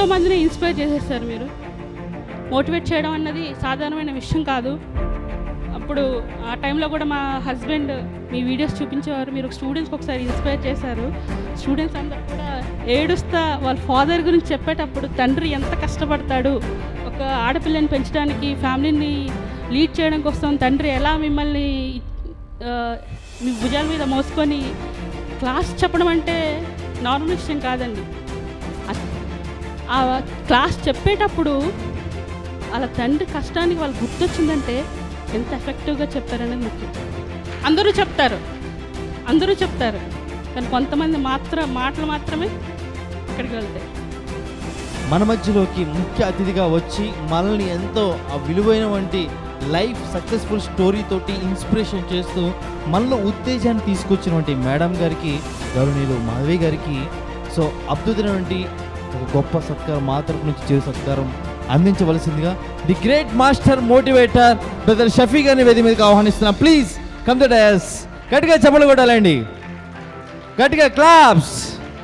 మందిని ఇన్స్పైర్ చేసేస్తారు మీరు మోటివేట్ చేయడం అన్నది సాధారణమైన విషయం కాదు అప్పుడు ఆ టైంలో కూడా మా హస్బెండ్ మీ వీడియోస్ చూపించేవారు మీరు స్టూడెంట్స్కి ఒకసారి ఇన్స్పైర్ చేశారు స్టూడెంట్స్ అందరూ కూడా ఏడుస్తా వాళ్ళ ఫాదర్ గురించి చెప్పేటప్పుడు తండ్రి ఎంత కష్టపడతాడు ఒక ఆడపిల్లని పెంచడానికి ఫ్యామిలీని లీడ్ చేయడం కోసం తండ్రి ఎలా మిమ్మల్ని ఆ, మీ భుజాల మీద మోసుకొని క్లాస్ చెప్పడం అంటే నార్మల్ విషయం కాదండి అ- ఆ క్లాస్ చెప్పేటప్పుడు వాళ్ళ తండ్రి కష్టానికి వాళ్ళు గుర్తొచ్చిందంటే ఎంత ఎఫెక్టివ్గా చెప్తారనేది ముఖ్యం అందరూ చెప్తారు అందరూ చెప్తారు కానీ కొంతమంది మాత్రం మాటలు మాత్రమే ఇక్కడికి వెళ్తాయి మన మధ్యలోకి ముఖ్య అతిథిగా వచ్చి మనల్ని ఎంతో ఆ విలువైనటువంటి లైఫ్ సక్సెస్ఫుల్ స్టోరీ తోటి ఇన్స్పిరేషన్ చేస్తూ మనలో ఉత్తేజాన్ని తీసుకొచ్చినటువంటి మేడం గారికి గౌరవనీయులు మాధవి గారికి సో అద్భుతమైనటువంటి ఒక గొప్ప సత్కారం మా తరపు నుంచి చేరు సత్కారం అందించవలసిందిగా the great master motivator brother Shafi గారిని వేది మీదకి ఆహ్వానిస్తున్నాం ప్లీజ్ కమ్ ద డయాస్ గట్టిగా చెప్పలు కొట్టాలండి గట్టిగా క్లాప్స్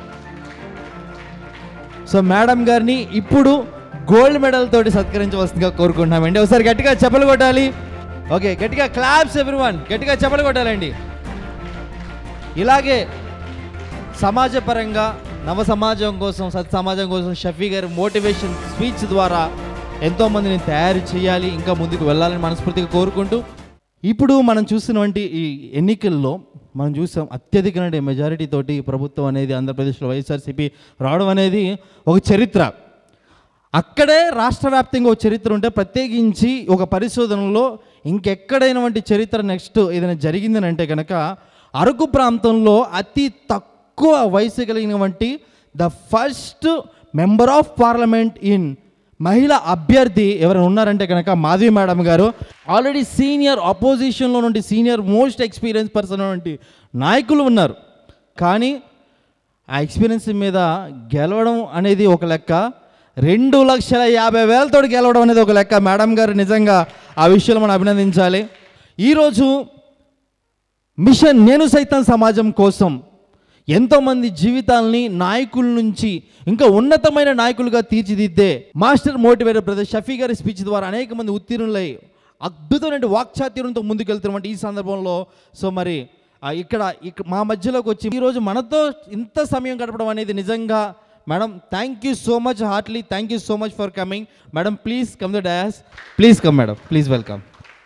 సో మేడం గారిని ఇప్పుడు గోల్డ్ మెడల్ తోటి సత్కరించవలసిందిగా కోరుకుంటున్నామండి ఒకసారి గట్టిగా చెప్పలు కొట్టాలి ఓకే గట్టిగా క్లాప్స్ ఎవ్రీవన్ గట్టిగా చెప్పలు కొట్టాలండి ఇలాగే సమాజపరంగా నవ సమాజం కోసం సత్ సమాజం కోసం షఫీ గారి మోటివేషన్ స్పీచ్ ద్వారా ఎంతోమందిని తయారు చేయాలి ఇంకా ముందుకు వెళ్ళాలని మనస్ఫూర్తిగా కోరుకుంటూ ఇప్పుడు మనం చూసినటువంటి ఈ ఎన్నికల్లో మనం చూసాం అత్యధిక మెజారిటీ తోటి ప్రభుత్వం అనేది ఆంధ్రప్రదేశ్లో వైఎస్ఆర్సీపీ రావడం అనేది ఒక చరిత్ర అక్కడే రాష్ట్ర వ్యాప్తంగా ఒక చరిత్ర ఉంటే ప్రత్యేకించి ఒక పరిశోధనలో ఇంకెక్కడైన వంటి చరిత్ర నెక్స్ట్ ఏదైనా జరిగిందని అంటే కనుక అరకు ప్రాంతంలో అతి తక్కువ వయసు కలిగిన వంటి the first member of parliament in మహిళ అభ్యర్థి ఎవరైనా ఉన్నారంటే కనుక మాధవి మేడం గారు ఆల్రెడీ సీనియర్ అపోజిషన్లో నుండి సీనియర్ మోస్ట్ ఎక్స్పీరియన్స్ పర్సన్ వంటి నాయకులు ఉన్నారు కానీ ఆ ఎక్స్పీరియన్స్ మీద గెలవడం అనేది ఒక లెక్క రెండు లక్షల యాభై వేలతో గెలవడం అనేది ఒక లెక్క మేడం గారు నిజంగా ఆ విషయంలో మనం అభినందించాలి ఈరోజు మిషన్ నేను సైతం సమాజం కోసం ఎంతోమంది జీవితాల్ని నాయకుల నుంచి ఇంకా ఉన్నతమైన నాయకులుగా తీర్చిదిద్దే మాస్టర్ మోటివేటర్ బ్రదర్ షఫీ గారి స్పీచ్ ద్వారా అనేక మంది ఉత్తీర్ణులై అద్భుతమైన వాక్చాతుర్యంతో ముందుకెళ్తున్నటువంటి ఈ సందర్భంలో సో మరి ఆ, ఇక్కడ ఇక మా మధ్యలోకి వచ్చి ఈరోజు మనతో ఇంత సమయం గడపడం అనేది నిజంగా madam thank you so much heartly thank you so much for coming madam please come the dais please come madam please welcome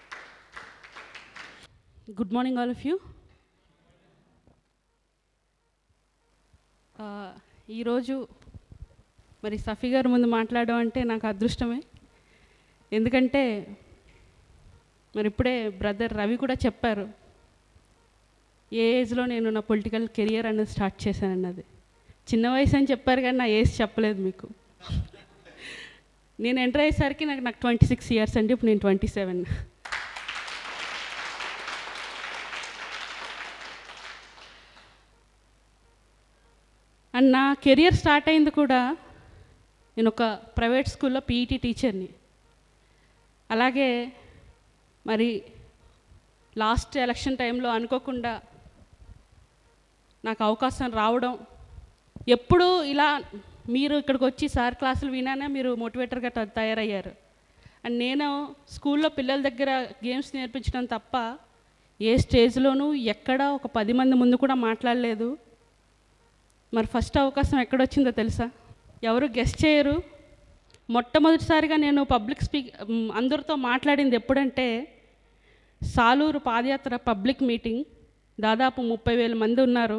good morning all of you ఈరోజు మరి సఫీ గారి ముందు మాట్లాడడం అంటే నాకు అదృష్టమే ఎందుకంటే మరి ఇప్పుడే బ్రదర్ రవి కూడా చెప్పారు ఏ ఏజ్లో నేను నా పొలిటికల్ కెరియర్ అనేది స్టార్ట్ చేశానన్నది చిన్న వయసు అని చెప్పారు కానీ నా ఏజ్ చెప్పలేదు మీకు నేను ఎంటర్ అయ్యేసరికి నాకు నాకు ట్వంటీ సిక్స్ ఇయర్స్ అండి ఇప్పుడు నేను ట్వంటీ సెవెన్ అండ్ నా కెరియర్ స్టార్ట్ అయింది కూడా నేను ఒక ప్రైవేట్ స్కూల్లో పీఈటీ టీచర్ని అలాగే మరి లాస్ట్ ఎలక్షన్ టైంలో అనుకోకుండా నాకు అవకాశం రావడం ఎప్పుడు ఇలా మీరు ఇక్కడికి వచ్చి సార్ క్లాసులు వినానే మీరు మోటివేటర్గా త- తయారయ్యారు అండ్ నేను స్కూల్లో పిల్లల దగ్గర గేమ్స్ నేర్పించడం తప్ప ఏ స్టేజ్లోనూ ఎక్కడ ఒక పది మంది ముందు కూడా మాట్లాడలేదు మరి ఫస్ట్ అవకాశం ఎక్కడొచ్చిందో తెలుసా ఎవరు గెస్ట్ చేయరు మొట్టమొదటిసారిగా నేను పబ్లిక్ స్పీక్ మ్, అందరితో మాట్లాడింది ఎప్పుడంటే సాలూరు పాదయాత్ర పబ్లిక్ మీటింగ్ దాదాపు ముప్పై వేల మంది ఉన్నారు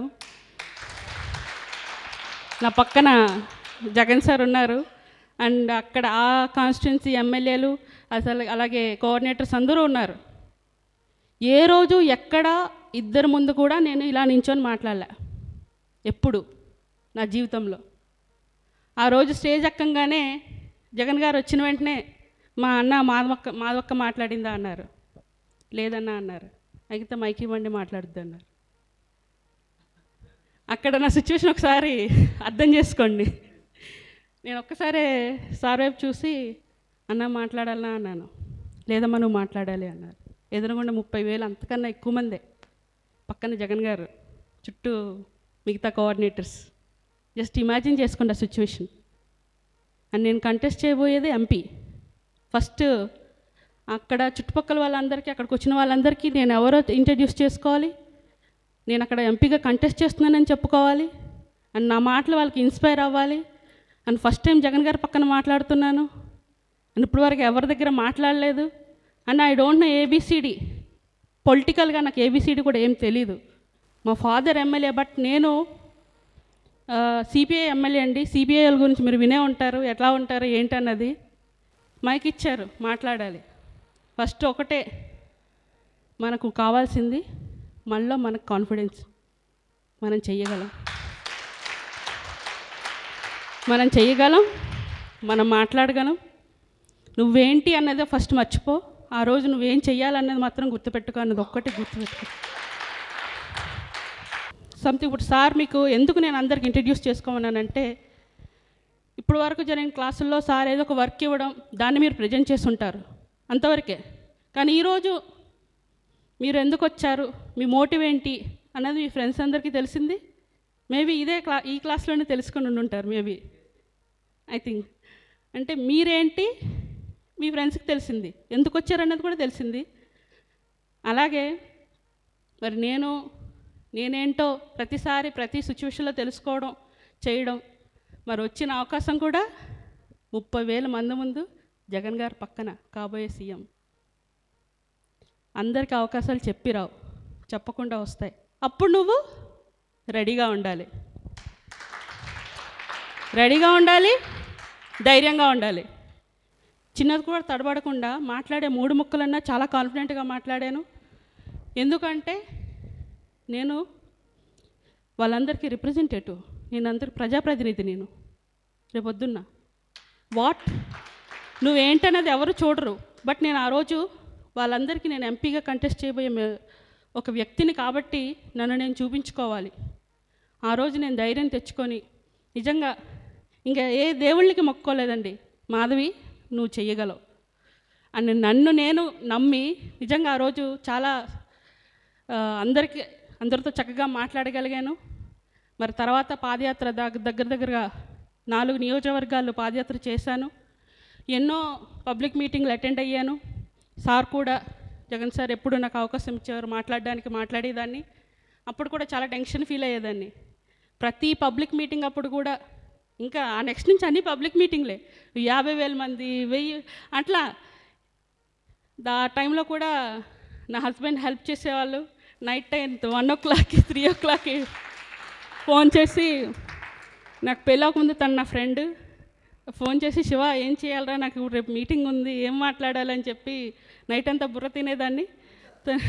నా పక్కన జగన్ సార్ ఉన్నారు అండ్ అక్కడ ఆ కాన్స్టిట్యున్సీ ఎమ్మెల్యేలు అసలు అలాగే కోఆర్డినేటర్స్ అందరూ ఉన్నారు ఏ రోజు ఎక్కడ ఇద్దరు ముందు కూడా నేను ఇలా నించొని మాట్లాడలే ఎప్పుడు నా జీవితంలో ఆ రోజు స్టేజ్ ఎక్కంగానే జగన్ గారు వచ్చిన వెంటనే మా అన్న మాధవక్క మాధవక్క మాట్లాడిందా అన్నారు లేదన్నా అన్నారు అయితే మైక్ ఇవ్వండి మాట్లాడుద్ది అన్నారు అక్కడ నా సిచ్యువేషన్ ఒకసారి అర్థం చేసుకోండి నేను ఒక్కసారే సార్ వైపు చూసి అన్న మాట్లాడాలనా అన్నాను లేదమ్మా నువ్వు మాట్లాడాలి అన్నారు ఎదురుగుండా ముప్పై వేలు అంతకన్నా ఎక్కువ మందే పక్కన జగన్ గారు చుట్టూ మిగతా కోఆర్డినేటర్స్ జస్ట్ ఇమాజిన్ చేసుకోండి ఆ సిచ్యువేషన్ అండ్ నేను కంటెస్ట్ చేయబోయేది ఎంపీ ఫస్ట్ అక్కడ చుట్టుపక్కల వాళ్ళందరికీ అక్కడికి వచ్చిన వాళ్ళందరికీ నేను ఎవరో ఇంట్రడ్యూస్ చేసుకోవాలి నేను అక్కడ ఎంపీగా కంటెస్ట్ చేస్తున్నానని చెప్పుకోవాలి అండ్ నా మాటలు వాళ్ళకి ఇన్స్పైర్ అవ్వాలి అండ్ ఫస్ట్ టైం జగన్ గారి పక్కన మాట్లాడుతున్నాను అండ్ ఇప్పుడు వరకు ఎవరి దగ్గర మాట్లాడలేదు and I don't know ABCD పొలిటికల్గా నాకు ఏబిసిడి కూడా ఏం తెలీదు మా ఫాదర్ ఎమ్మెల్యే బట్ నేను సిపిఐ ఎమ్మెల్యే అండి సిపిఐల గురించి మీరు వినే ఉంటారు ఎట్లా ఉంటారు ఏంటన్నది మైక్ ఇచ్చారు మాట్లాడాలి ఫస్ట్ ఒకటే మనకు కావాల్సింది మనలో మనకు కాన్ఫిడెన్స్ మనం చెయ్యగలం మనం చెయ్యగలం మనం మాట్లాడగలం నువ్వేంటి అన్నదే ఫస్ట్ మర్చిపో ఆ రోజు నువ్వేం చెయ్యాలన్నది మాత్రం గుర్తుపెట్టుకో అన్నది ఒక్కటి గుర్తుపెట్టుకో సంథింగ్ ఇప్పుడు సార్ మీకు ఎందుకు నేను అందరికి ఇంట్రడ్యూస్ చేసుకోమన్నానంటే ఇప్పుడు వరకు జరిగిన క్లాసుల్లో సార్ ఏదో ఒక వర్క్ ఇవ్వడం దాన్ని మీరు ప్రజెంట్ చేసి ఉంటారు అంతవరకే కానీ ఈరోజు మీరు ఎందుకు వచ్చారు మీ మోటివ్ ఏంటి అన్నది మీ ఫ్రెండ్స్ అందరికీ తెలిసింది మేబీ ఇదే క్లా ఈ క్లాస్లోనే తెలుసుకొని ఉండి ఉంటారు మేబీ ఐ థింక్ అంటే మీరేంటి మీ ఫ్రెండ్స్కి తెలిసింది ఎందుకు వచ్చారన్నది కూడా తెలిసింది అలాగే మరి నేను నేనేంటో ప్రతిసారి ప్రతి సిచ్యువేషన్లో తెలుసుకోవడం చేయడం మరి వచ్చిన అవకాశం కూడా ముప్పై వేల మంది ముందు జగన్ గారి పక్కన కాబోయే సీఎం అందరికీ అవకాశాలు చెప్పి రావు చెప్పకుండా వస్తాయి అప్పుడు నువ్వు రెడీగా ఉండాలి రెడీగా ఉండాలి ధైర్యంగా ఉండాలి చిన్నది కూడా తడబడకుండా మాట్లాడే మూడు ముక్కలన్నా చాలా కాన్ఫిడెంట్గా మాట్లాడాను ఎందుకంటే నేను వాళ్ళందరికీ రిప్రజెంటేటివ్ నేను అందరికి ప్రజాప్రతినిధి నేను రేపొద్దున్న వాట్ నువ్వేంటనేది ఎవరు చూడరు బట్ నేను ఆ రోజు వాళ్ళందరికీ నేను ఎంపీగా కంటెస్ట్ చేయబోయే మే- ఒక వ్యక్తిని కాబట్టి నన్ను నేను చూపించుకోవాలి ఆ రోజు నేను ధైర్యం తెచ్చుకొని నిజంగా ఇంకా ఏ దేవుళ్ళకి మొక్కోలేదండి మాధవి నువ్వు చెయ్యగలవు అని నన్ను నేను నమ్మి నిజంగా ఆ రోజు చాలా ఆ, అందరికీ అందరితో చక్కగా మాట్లాడగలిగాను మరి తర్వాత పాదయాత్ర దగ్గర దగ్గర దగ్గరగా నాలుగు నియోజకవర్గాల్లో పాదయాత్ర చేశాను ఎన్నో పబ్లిక్ మీటింగ్లు అటెండ్ అయ్యాను సార్ కూడా జగన్ సార్ ఎప్పుడు నాకు అవకాశం ఇచ్చేవారు మాట్లాడడానికి మాట్లాడేదాన్ని అప్పుడు కూడా చాలా టెన్షన్ ఫీల్ అయ్యేదాన్ని ప్రతి పబ్లిక్ మీటింగ్ అప్పుడు కూడా ఇంకా ఆ నెక్స్ట్ నుంచి అన్ని పబ్లిక్ మీటింగ్లే యాభై వేల మంది వెయ్యి అట్లా దా టైంలో కూడా నా హస్బెండ్ హెల్ప్ చేసేవాళ్ళు నైట్ టైం వన్ ఓ క్లాక్కి త్రీ ఓ క్లాక్కి ఫోన్ చేసి నాకు పెళ్ళవకముందు తను నా ఫ్రెండ్ ఫోన్ చేసి శివ ఏం చేయాలరా నాకు ఇప్పుడు రేపు మీటింగ్ ఉంది ఏం మాట్లాడాలని చెప్పి నైట్ అంతా బుర్ర తినేదాన్ని త-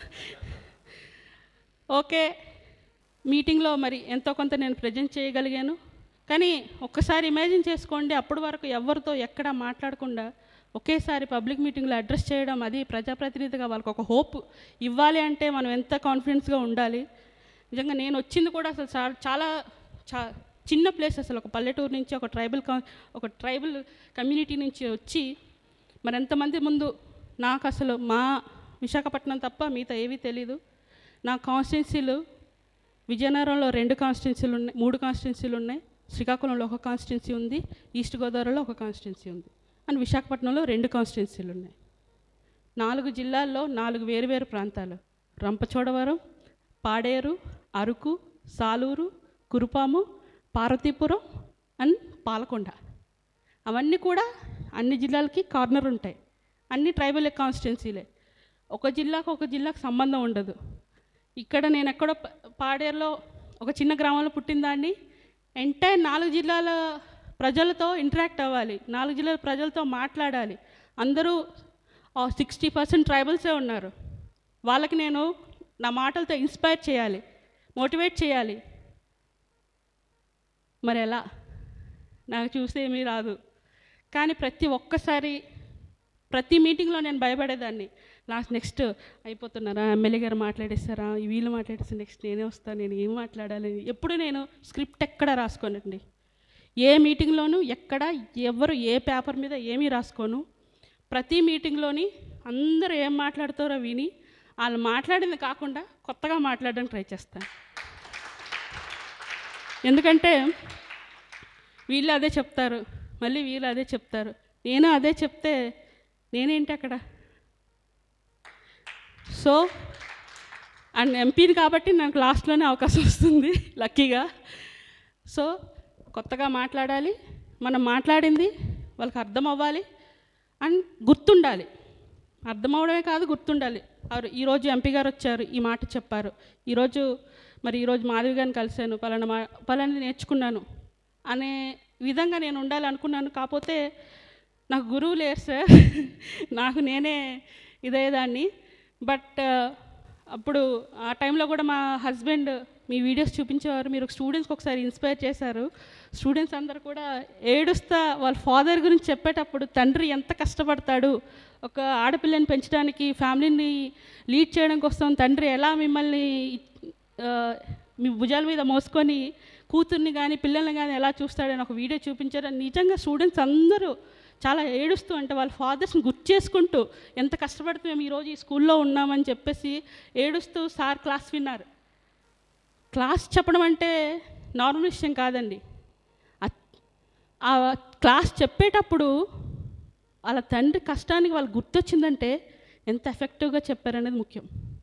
ఓకే మీటింగ్లో మరి ఎంతో కొంత నేను ప్రజెంట్ చేయగలిగాను కానీ ఒక్కసారి ఇమాజిన్ చేసుకోండి అప్పటి వరకు ఎవరితో ఎక్కడ మాట్లాడకుండా ఒకేసారి పబ్లిక్ మీటింగ్లో అడ్రస్ చేయడం అది ప్రజాప్రతినిధిగా వాళ్ళకి ఒక హోప్ ఇవ్వాలి అంటే మనం ఎంత కాన్ఫిడెన్స్గా ఉండాలి నిజంగా నేను వచ్చింది కూడా అసలు చా- చాలా చా చిన్న ప్లేస్ అసలు ఒక పల్లెటూరు నుంచి ఒక ట్రైబల్ కా ఒక ట్రైబల్ కమ్యూనిటీ నుంచి వచ్చి మరి ఎంతమంది ముందు నాకు అసలు మా విశాఖపట్నం తప్ప మిగతా ఏవీ తెలీదు నా కాన్స్టిట్యున్సీలు విజయనగరంలో రెండు కాన్స్టిట్యున్సీలు ఉన్నాయి మూడు కాన్స్టిట్యున్సీలు ఉన్నాయి శ్రీకాకుళంలో ఒక కాన్స్టిట్యున్సీ ఉంది ఈస్ట్ గోదావరిలో ఒక కాన్స్టిట్యున్సీ ఉంది అండ్ విశాఖపట్నంలో రెండు కాన్స్టిట్యున్సీలు ఉన్నాయి నాలుగు జిల్లాల్లో నాలుగు వేరువేరు ప్రాంతాలు రంపచోడవరం పాడేరు అరకు సాలూరు కురుపాము పార్వతీపురం అండ్ పాలకొండ అవన్నీ కూడా అన్ని జిల్లాలకి కార్నర్ ఉంటాయి అన్ని ట్రైబల్ కాన్స్టిట్యున్సీలే ఒక జిల్లాకు ఒక జిల్లాకు సంబంధం ఉండదు ఇక్కడ నేను ఎక్కడో ప- పాడేరులో ఒక చిన్న గ్రామంలో పుట్టిన దాన్ని ఎంటైర్ నాలుగు జిల్లాల ప్రజలతో ఇంటరాక్ట్ అవ్వాలి నాలుగు జిల్లాల ప్రజలతో మాట్లాడాలి అందరూ సిక్స్టీ పర్సెంట్ ట్రైబల్సే ఉన్నారు వాళ్ళకి నేను నా మాటలతో ఇన్స్పైర్ చేయాలి మోటివేట్ చేయాలి మరి ఎలా నాకు చూస్తే ఏమీ రాదు కానీ ప్రతి ఒక్కసారి ప్రతి మీటింగ్లో నేను భయపడేదాన్ని లాస్ట్ నెక్స్ట్ అయిపోతున్నారా ఎమ్మెల్యే గారు మాట్లాడేస్తారా ఈ వీళ్ళు మాట్లాడేస్తే నెక్స్ట్ నేనే వస్తాను నేను ఏం మాట్లాడాలి ఎప్పుడు నేను స్క్రిప్ట్ ఎక్కడ రాసుకోనండి ఏ మీటింగ్లోనూ ఎక్కడ ఎవరు ఏ పేపర్ మీద ఏమీ రాసుకోను ప్రతి మీటింగ్లోని అందరూ ఏం మాట్లాడతారో విని వాళ్ళు మాట్లాడింది కాకుండా కొత్తగా మాట్లాడడానికి ట్రై చేస్తాను ఎందుకంటే వీళ్ళు అదే చెప్తారు మళ్ళీ వీళ్ళు అదే చెప్తారు నేను అదే చెప్తే నేనేంటి అక్కడ సో అండ్ ఎంపీని కాబట్టి నాకు లాస్ట్లోనే అవకాశం వస్తుంది లక్కీగా సో కొత్తగా మాట్లాడాలి మనం మాట్లాడింది వాళ్ళకి అర్థం అవ్వాలి అండ్ గుర్తుండాలి అర్థం అవడమే కాదు గుర్తుండాలి ఎవరు ఈరోజు ఎంపీ గారు వచ్చారు ఈ మాట చెప్పారు ఈరోజు మరి ఈరోజు మాధవి గారిని కలిశాను పలానా మా పలానా నేర్చుకున్నాను అనే విధంగా నేను ఉండాలి అనుకున్నాను కాకపోతే నాకు గురువు లేరు సార్ నాకు నేనే ఇదేదాన్ని బట్ అప్పుడు ఆ టైంలో కూడా మా హస్బెండ్ మీ వీడియోస్ చూపించేవారు మీరు స్టూడెంట్స్కి ఒకసారి ఇన్స్పైర్ చేశారు స్టూడెంట్స్ అందరు కూడా ఏడుస్తా వాళ్ళ ఫాదర్ గురించి చెప్పేటప్పుడు తండ్రి ఎంత కష్టపడతాడు ఒక ఆడపిల్లని పెంచడానికి ఫ్యామిలీని లీడ్ చేయడం కోసం తండ్రి ఎలా మిమ్మల్ని ఆ, మీ భుజాల మీద మోసుకొని కూతుర్ని కానీ పిల్లల్ని కానీ ఎలా చూస్తాడని ఒక వీడియో చూపించారు నిజంగా స్టూడెంట్స్ అందరూ చాలా ఏడుస్తూ అంటే వాళ్ళ ఫాదర్స్ని గుర్తు చేసుకుంటూ ఎంత కష్టపడుతూ మేము ఈరోజు ఈ స్కూల్లో ఉన్నామని చెప్పేసి ఏడుస్తూ సార్ క్లాస్ విన్నారు క్లాస్ చెప్పడం అంటే నార్మల్ విషయం కాదండి అత్- ఆ క్లాస్ చెప్పేటప్పుడు వాళ్ళ తండ్రి కష్టానికి వాళ్ళు గుర్తొచ్చిందంటే ఎంత ఎఫెక్టివ్గా చెప్పారనేది ముఖ్యం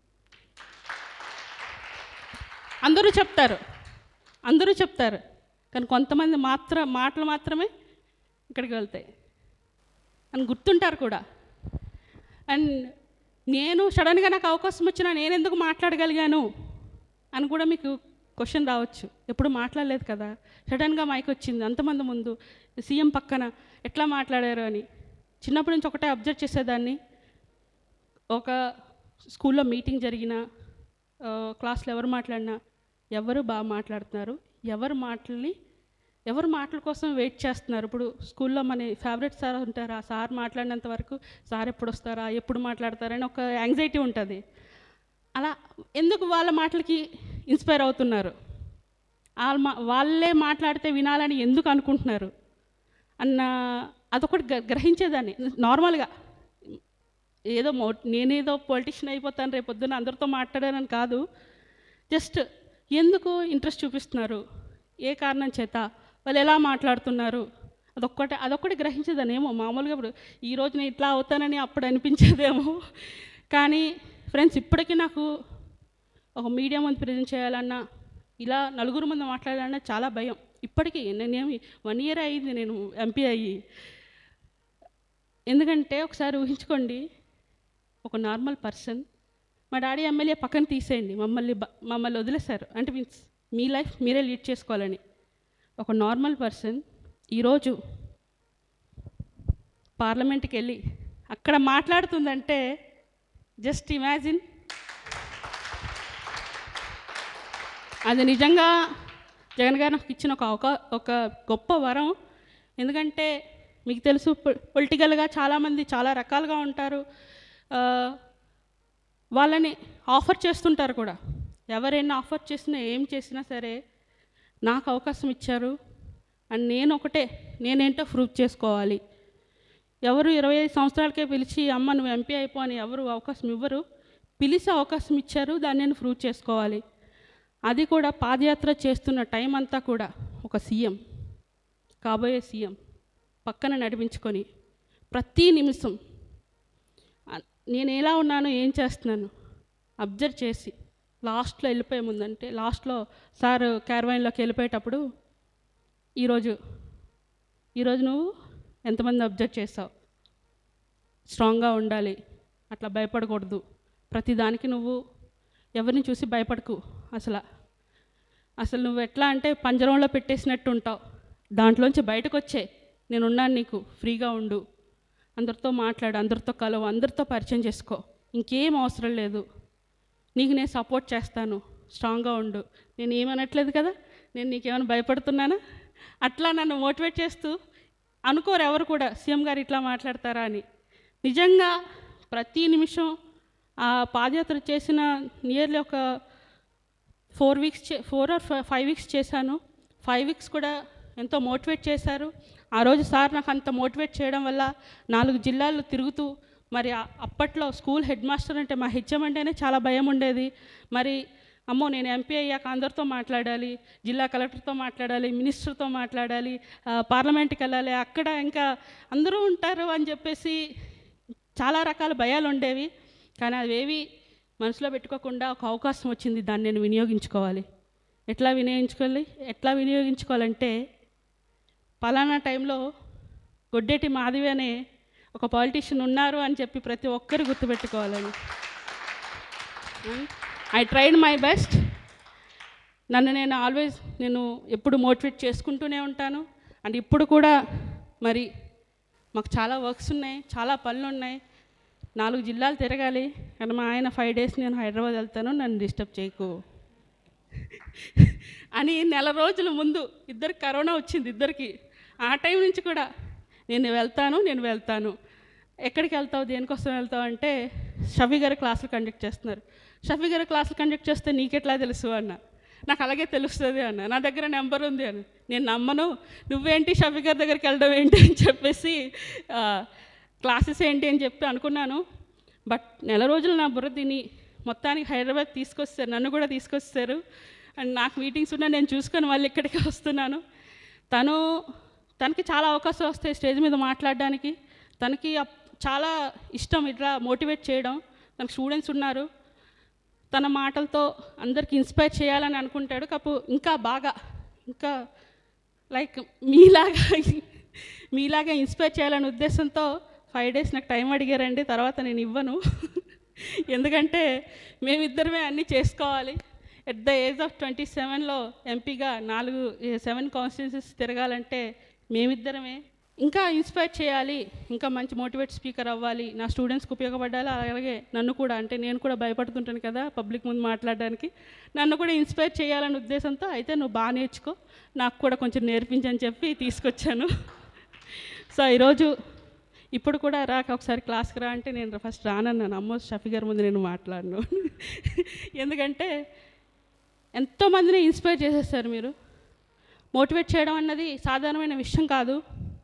అందరూ చెప్తారు అందరూ చెప్తారు కానీ కొంతమంది మాత్ర మాటలు మాత్రమే ఇక్కడికి వెళ్తాయి అని గుర్తుంటారు కూడా అండ్ నేను సడన్గా నాకు అవకాశం వచ్చినా నేను ఎందుకు మాట్లాడగలిగాను అని కూడా మీకు క్వశ్చన్ రావచ్చు ఎప్పుడు మాట్లాడలేదు కదా సడన్గా మైక్ వచ్చింది అంతమంది ముందు సీఎం పక్కన ఎట్లా మాట్లాడారు అని చిన్నప్పటి నుంచి ఒకటే అబ్జర్వ్ చేసేదాన్ని ఒక స్కూల్లో మీటింగ్ జరిగిన ఆ, క్లాస్లో ఎవరు మాట్లాడినా ఎవరు బాగా మాట్లాడుతున్నారు ఎవరు మాటల్ని ఎవరు మాటల కోసం వెయిట్ చేస్తున్నారు ఇప్పుడు స్కూల్లో మన ఫేవరెట్ సార్ ఉంటారు ఆ సార్ మాట్లాడినంత వరకు సార్ ఎప్పుడు వస్తారా ఎప్పుడు మాట్లాడతారని ఒక యాంగ్జైటీ ఉంటుంది అలా ఎందుకు వాళ్ళ మాటలకి ఇన్స్పైర్ అవుతున్నారు వాళ్ళ మా వాళ్ళే మాట్లాడితే వినాలని ఎందుకు అనుకుంటున్నారు అన్న అదొకటి గ్ర- గ్రహించేదాన్ని నార్మల్గా ఏదో మో నేనేదో పొలిటీషియన్ అయిపోతాను రేపు పొద్దున్న అందరితో మాట్లాడానని కాదు జస్ట్ ఎందుకు ఇంట్రెస్ట్ చూపిస్తున్నారు ఏ కారణం చేత వాళ్ళు ఎలా మాట్లాడుతున్నారు అదొక్కటే అదొక్కటి గ్రహించేదాన్ని ఏమో మామూలుగా ఇప్పుడు ఈ రోజు నేను ఇట్లా అవుతానని అప్పుడు అనిపించేదేమో కానీ ఫ్రెండ్స్ ఇప్పటికీ నాకు ఒక మీడియా ముందు ప్రజెంట్ చేయాలన్నా ఇలా నలుగురు ముందు మాట్లాడాలన్నా చాలా భయం ఇప్పటికీ నేనేమి వన్ ఇయర్ అయ్యింది నేను ఎంపీ అయ్యి ఎందుకంటే ఒకసారి ఊహించుకోండి ఒక నార్మల్ పర్సన్ మా డాడీ ఎమ్మెల్యే పక్కన తీసేయండి మమ్మల్ని బ- మమ్మల్ని వదిలేశారు అంటే మీన్స్ మీ లైఫ్ మీరే లీడ్ చేసుకోవాలని ఒక నార్మల్ పర్సన్ ఈరోజు పార్లమెంట్కి వెళ్ళి అక్కడ మాట్లాడుతుందంటే జస్ట్ ఇమాజిన్ అది నిజంగా జగన్ గారు నాకు ఇచ్చిన ఒక అవకా ఒక గొప్ప వరం ఎందుకంటే మీకు తెలుసు పొలిటికల్గా చాలామంది చాలా రకాలుగా ఉంటారు ఆ, వాళ్ళని ఆఫర్ చేస్తుంటారు కూడా ఎవరైనా ఆఫర్ చేసినా ఏం చేసినా సరే నాకు అవకాశం ఇచ్చారు అండ్ నేను ఒకటే నేనేంటో ప్రూవ్ చేసుకోవాలి ఎవరు ఇరవై ఐదు సంవత్సరాలకే పిలిచి అమ్మ నువ్వు ఎంపీ అయిపో అని ఎవరు అవకాశం ఇవ్వరు పిలిచి అవకాశం ఇచ్చారు దాన్ని నేను ప్రూవ్ చేసుకోవాలి అది కూడా పాదయాత్ర చేస్తున్న టైం అంతా కూడా ఒక సీఎం కాబోయే సీఎం పక్కన నడిపించుకొని ప్రతి నిమిషం అ- నేను ఎలా ఉన్నాను ఏం చేస్తున్నాను అబ్జర్వ్ చేసి లాస్ట్లో వెళ్ళిపోయే ముందంటే లాస్ట్లో సార్ క్యారవైన్లోకి వెళ్ళిపోయేటప్పుడు ఈరోజు ఈరోజు నువ్వు ఎంతమంది అబ్జర్వ్ చేసావు స్ట్రాంగ్గా ఉండాలి అట్లా భయపడకూడదు ప్రతిదానికి నువ్వు ఎవరిని చూసి భయపడకు అసలు అసలు నువ్వు ఎట్లా అంటే పంజరంలో పెట్టేసినట్టు ఉంటావు దాంట్లోంచి బయటకు వచ్చే నేనున్నాను నీకు ఫ్రీగా ఉండు అందరితో మాట్లాడు అందరితో కలవు అందరితో పరిచయం చేసుకో ఇంకేం అవసరం లేదు నీకు నేను సపోర్ట్ చేస్తాను స్ట్రాంగ్గా ఉండు నేను ఏమనట్లేదు కదా నేను నీకేమైనా భయపడుతున్నానా అట్లా నన్ను మోటివేట్ చేస్తూ అనుకోరు ఎవరు కూడా సీఎం గారు ఇట్లా మాట్లాడతారా అని నిజంగా ప్రతి నిమిషం ఆ పాదయాత్ర చేసిన నియర్లీ ఒక ఫోర్ వీక్స్ చే ఫోర్ ఆర్ ఫైవ్ వీక్స్ చేశాను ఫైవ్ వీక్స్ కూడా ఎంతో మోటివేట్ చేశారు ఆ రోజు సార్ నాకు అంత మోటివేట్ చేయడం వల్ల నాలుగు జిల్లాలు తిరుగుతూ మరి ఆ- అప్పట్లో స్కూల్ హెడ్ మాస్టర్ అంటే మా హెచ్ఎం అంటేనే చాలా భయం ఉండేది మరి అమ్మో నేను ఎంపీ అయ్యాక అందరితో మాట్లాడాలి జిల్లా కలెక్టర్తో మాట్లాడాలి మినిస్టర్తో మాట్లాడాలి ఆ, పార్లమెంట్కి వెళ్ళాలి అక్కడ ఇంకా అందరూ ఉంటారు అని చెప్పేసి చాలా రకాల భయాలు ఉండేవి కానీ అవేవి మనసులో పెట్టుకోకుండా ఒక అవకాశం వచ్చింది దాన్ని నేను వినియోగించుకోవాలి ఎట్లా వినియోగించుకోవాలి ఎట్లా వినియోగించుకోవాలంటే పలానా టైంలో గొడ్డేటి మాధవి అనే ఒక పాలిటీషియన్ ఉన్నారు అని చెప్పి ప్రతి ఒక్కరు గుర్తుపెట్టుకోవాలని ఐ ట్రైడ్ మై బెస్ట్ నన్ను నేను ఆల్వేస్ నేను ఎప్పుడు మోటివేట్ చేసుకుంటూనే ఉంటాను అండ్ ఇప్పుడు కూడా మరి మాకు చాలా వర్క్స్ ఉన్నాయి చాలా పనులు ఉన్నాయి నాలుగు జిల్లాలు తిరగాలి కానీ మా ఆయన ఫైవ్ డేస్ నేను హైదరాబాద్ వెళ్తాను నన్ను డిస్టర్బ్ చేయకు అని నెల రోజుల ముందు ఇద్దరికి కరోనా వచ్చింది ఇద్దరికి ఆ టైం నుంచి కూడా నేను వెళ్తాను నేను వెళ్తాను ఎక్కడికి వెళ్తావు దేనికోసం వెళ్తావు అంటే షఫీ గారు క్లాసులు కండక్ట్ చేస్తున్నారు షఫీ గారు క్లాసులు కండక్ట్ చేస్తే నీకెట్లా తెలుసు అన్న నాకు అలాగే తెలుస్తుంది అన్న నా దగ్గర నెంబర్ ఉంది అని నేను నమ్మను నువ్వేంటి షఫీ గారి దగ్గరికి వెళ్ళడం ఏంటి అని చెప్పేసి ఆ, క్లాసెస్ ఏంటి అని చెప్పి అనుకున్నాను బట్ నెల రోజులు నా బుర్ర తిని మొత్తానికి హైదరాబాద్ తీసుకొస్తారు నన్ను కూడా తీసుకొస్తారు అండ్ నాకు మీటింగ్స్ ఉన్నా నేను చూసుకొని మళ్ళీ ఇక్కడికి వస్తున్నాను తను తనకి చాలా అవకాశాలు వస్తాయి స్టేజ్ మీద మాట్లాడడానికి తనకి అప్- చాలా ఇష్టం ఇట్లా మోటివేట్ చేయడం తనకు స్టూడెంట్స్ ఉన్నారు తన మాటలతో అందరికి ఇన్స్పైర్ చేయాలని అనుకుంటాడు కాపు ఇంకా బాగా ఇంకా లైక్ మీలాగా మీలాగా ఇన్స్పైర్ చేయాలనే ఉద్దేశంతో ఫైవ్ డేస్ నాకు టైం అడిగారండి తర్వాత నేను ఇవ్వను ఎందుకంటే మేమిద్దరమే అన్నీ చేసుకోవాలి at the age of twenty సెవెన్లో ఎంపీగా నాలుగు సెవెన్ కాన్స్టిట్యూన్సీస్ తిరగాలంటే మేమిద్దరమే ఇంకా ఇన్స్పైర్ చేయాలి ఇంకా మంచి మోటివేట్ స్పీకర్ అవ్వాలి నా స్టూడెంట్స్కి ఉపయోగపడాలి అలాగే నన్ను కూడా అంటే నేను కూడా భయపడుతుంటాను కదా పబ్లిక్ ముందు మాట్లాడడానికి నన్ను కూడా ఇన్స్పైర్ చేయాలనే ఉద్దేశంతో అయితే నువ్వు బాగా నేర్చుకో నాకు కూడా కొంచెం నేర్పించని చెప్పి తీసుకొచ్చాను సో ఈరోజు ఇప్పుడు కూడా రాక ఒకసారి క్లాస్కి రా అంటే నేను ఫస్ట్ రానన్నాను అమ్మో షఫీ గారి ముందు నేను మాట్లాడను ఎందుకంటే ఎంతోమందిని ఇన్స్పైర్ చేసేస్తారు మీరు మోటివేట్ చేయడం అన్నది సాధారణమైన విషయం కాదు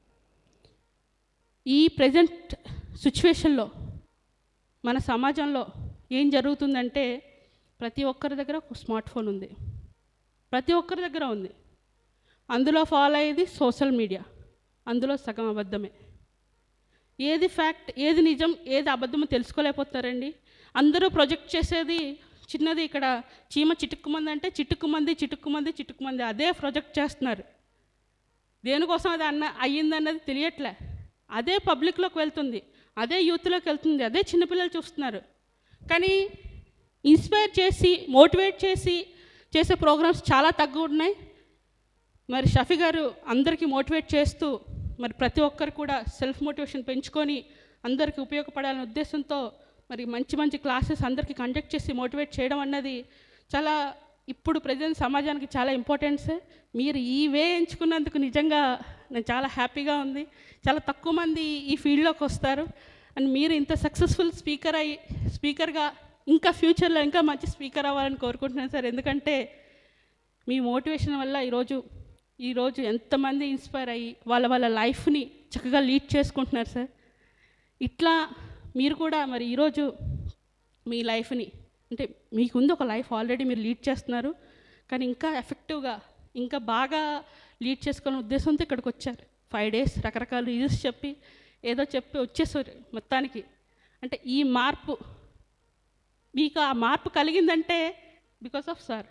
ఈ ప్రజెంట్ సిచ్యువేషన్లో మన సమాజంలో ఏం జరుగుతుందంటే ప్రతి ఒక్కరి దగ్గర ఒక స్మార్ట్ ఫోన్ ఉంది ప్రతి ఒక్కరి దగ్గర ఉంది అందులో ఫాలో అయ్యేది సోషల్ మీడియా అందులో సగం అబద్ధమే ఏది ఫ్యాక్ట్ ఏది నిజం ఏది అబద్ధమో తెలుసుకోలేకపోతారండి అందరూ ప్రొజెక్ట్ చేసేది చిన్నది ఇక్కడ చీమ చిటుక్కుమంది అంటే చిటుక్కుమంది చిటుక్కుమంది చిటుక్కుమంది అదే ప్రొజెక్ట్ చేస్తున్నారు దేనికోసం అది అన్న అయ్యిందన్నది తెలియట్లే అదే పబ్లిక్లోకి వెళ్తుంది అదే యూత్లోకి వెళ్తుంది అదే చిన్నపిల్లలు చూస్తున్నారు కానీ ఇన్స్పైర్ చేసి మోటివేట్ చేసి చేసే ప్రోగ్రామ్స్ చాలా తక్కువ ఉన్నాయి మరి షఫీ గారు అందరికీ మోటివేట్ చేస్తూ మరి ప్రతి ఒక్కరు కూడా సెల్ఫ్ మోటివేషన్ పెంచుకొని అందరికీ ఉపయోగపడాలనే ఉద్దేశంతో మరి మంచి మంచి క్లాసెస్ అందరికీ కండక్ట్ చేసి మోటివేట్ చేయడం అన్నది చాలా ఇప్పుడు ప్రజెంట్ సమాజానికి చాలా ఇంపార్టెంట్స్ మీరు ఈ వే ఎంచుకున్నందుకు నిజంగా నేను చాలా హ్యాపీగా ఉంది చాలా తక్కువ మంది ఈ ఫీల్డ్లోకి వస్తారు అండ్ మీరు ఇంత సక్సెస్ఫుల్ స్పీకర్ అయ్యి స్పీకర్గా ఇంకా ఫ్యూచర్లో ఇంకా మంచి స్పీకర్ అవ్వాలని కోరుకుంటున్నాను సార్ ఎందుకంటే మీ మోటివేషన్ వల్ల ఈరోజు ఈరోజు ఎంతమంది ఇన్స్పైర్ అయ్యి వాళ్ళ వాళ్ళ లైఫ్ని చక్కగా లీడ్ చేసుకుంటున్నారు సార్ ఇట్లా మీరు కూడా మరి ఈరోజు మీ లైఫ్ని అంటే మీకుంది ఒక లైఫ్ ఆల్రెడీ మీరు లీడ్ చేస్తున్నారు కానీ ఇంకా ఎఫెక్టివ్గా ఇంకా బాగా లీడ్ చేసుకోవాలనే ఉద్దేశంతో ఇక్కడికి వచ్చారు ఫైవ్ డేస్ రకరకాల రీజన్స్ చెప్పి ఏదో చెప్పి వచ్చేసారు మొత్తానికి అంటే ఈ మార్పు మీకు ఆ మార్పు కలిగిందంటే బికాస్ ఆఫ్ సార్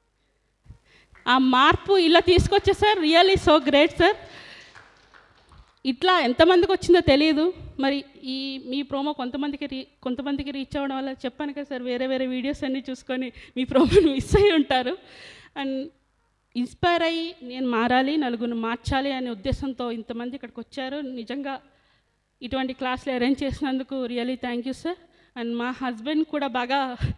ఆ మార్పు ఇలా తీసుకొచ్చే sir really so great sir ఇట్లా ఎంతమందికి వచ్చిందో తెలియదు మరి ఈ మీ ప్రోమో కొంతమందికి రీ కొంతమందికి రీచ్ అవ్వడం వల్ల చెప్పాను కదా సార్ వేరే వేరే వీడియోస్ అన్నీ చూసుకొని మీ ప్రోమోని మిస్ అయ్యి ఉంటారు అండ్ ఇన్స్పైర్ అయ్యి నేను మారాలి నలుగురిని మార్చాలి అనే ఉద్దేశంతో ఇంతమంది ఇక్కడికి వచ్చారు నిజంగా ఇటువంటి క్లాసులు అరేంజ్ చేసినందుకు really thank you sir and మా హస్బెండ్ కూడా బాగా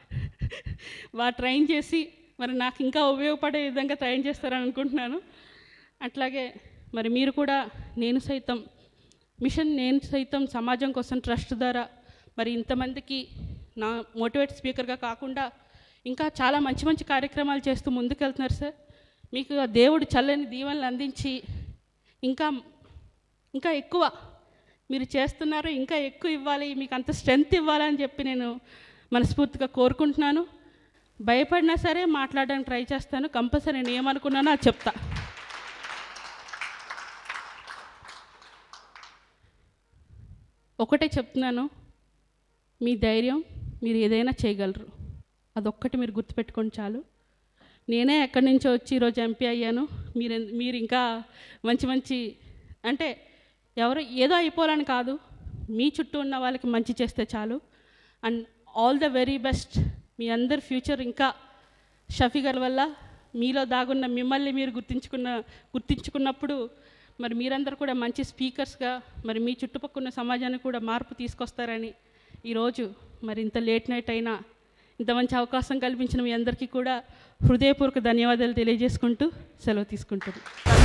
బాగా ట్రైన్ చేసి మరి నాకు ఇంకా ఉపయోగపడే విధంగా ట్రైన్ చేస్తారని అనుకుంటున్నాను అట్లాగే మరి మీరు కూడా నేను సైతం మిషన్ నేను సైతం సమాజం కోసం ట్రస్ట్ ద్వారా మరి ఇంతమందికి నా మోటివేట్ స్పీకర్గా కాకుండా ఇంకా చాలా మంచి మంచి కార్యక్రమాలు చేస్తూ ముందుకెళ్తున్నారు సార్ మీకు ఆ దేవుడు చల్లని దీవెనలు అందించి ఇంకా ఇంకా ఎక్కువ మీరు చేస్తున్నారు ఇంకా ఎక్కువ ఇవ్వాలి మీకు అంత స్ట్రెంగ్త్ ఇవ్వాలని చెప్పి నేను మనస్ఫూర్తిగా కోరుకుంటున్నాను భయపడినా సరే మాట్లాడడానికి ట్రై చేస్తాను కంపల్సరీ నేను ఏమనుకున్నానో అది చెప్తా ఒకటే చెప్తున్నాను మీ ధైర్యం మీరు ఏదైనా చేయగలరు అదొక్కటి మీరు గుర్తుపెట్టుకోండి చాలు నేనే ఎక్కడి నుంచో వచ్చి ఈరోజు ఎంపీ అయ్యాను మీరు మీరు ఇంకా మంచి మంచి అంటే ఎవరు ఏదో అయిపోవాలని కాదు మీ చుట్టూ ఉన్న వాళ్ళకి మంచి చేస్తే చాలు and all the very best మీ అందరి ఫ్యూచర్ ఇంకా షఫీ గారి వల్ల మీలో దాగున్న మిమ్మల్ని మీరు గుర్తించుకున్న గుర్తించుకున్నప్పుడు మరి మీరందరూ కూడా మంచి స్పీకర్స్గా మరి మీ చుట్టుపక్కల ఉన్న సమాజానికి కూడా మార్పు తీసుకొస్తారని ఈరోజు మరి ఇంత లేట్ నైట్ అయినా ఇంత మంచి అవకాశం కల్పించిన మీ అందరికీ కూడా హృదయపూర్వక ధన్యవాదాలు తెలియజేసుకుంటూ సెలవు తీసుకుంటున్నాను